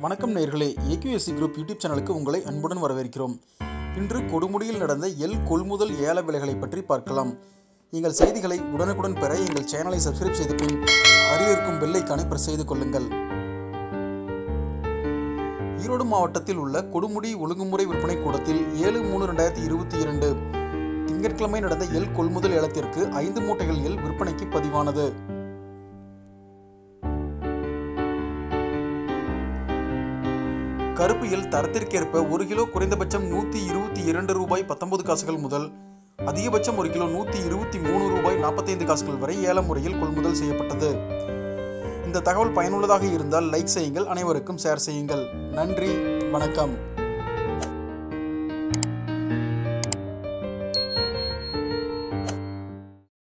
வணக்கம் நேயர்களே AQSC group YouTube சேனலுக்கு உங்களை அன்புடன் வரவேற்கிறோம் இன்று கொடுமுடியில் நடந்த எல் கொள்முதல் ஏல விலைகளை பற்றி பார்க்கலாம் எங்கள் செய்திகளை உடனுக்குடன் பெற எங்கள் சேனலை சப்ஸ்கிரைப் செய்த பின் அருகில் இருக்கும் பெல்லைக்கானை பிரஸ் செய்து கொள்ளுங்கள் ஈரோடு மாவட்டத்தில் உள்ள கொடுமுடி ஒழுங்குமுறை விற்பனை கூடத்தில் ஏழு மூணு ரெண்டாயிரத்தி இருபத்தி இரண்டு திங்கட்கிழமை நடந்த எல் கொள்முதல் ஏலத்திற்கு ஐந்து மூட்டைகள் எல் விற்பனைக்கு பதிவானது கருப்பு எல் தரத்திற்கேற்ப ஒரு கிலோ குறைந்தபட்சம் நூற்றி இருபத்தி இரண்டு ரூபாய் பத்தொன்பது காசுகள் முதல் அதிகபட்சம் ஒரு கிலோ நூற்றி இருபத்தி மூணு ரூபாய் நாற்பத்தைந்து காசுகள் வரை ஏல முறையில் கொள்முதல் செய்யப்பட்டது இந்த தகவல் பயனுள்ளதாக இருந்தால் லைக் செய்யுங்கள் அனைவருக்கும் ஷேர் செய்யுங்கள் நன்றி வணக்கம்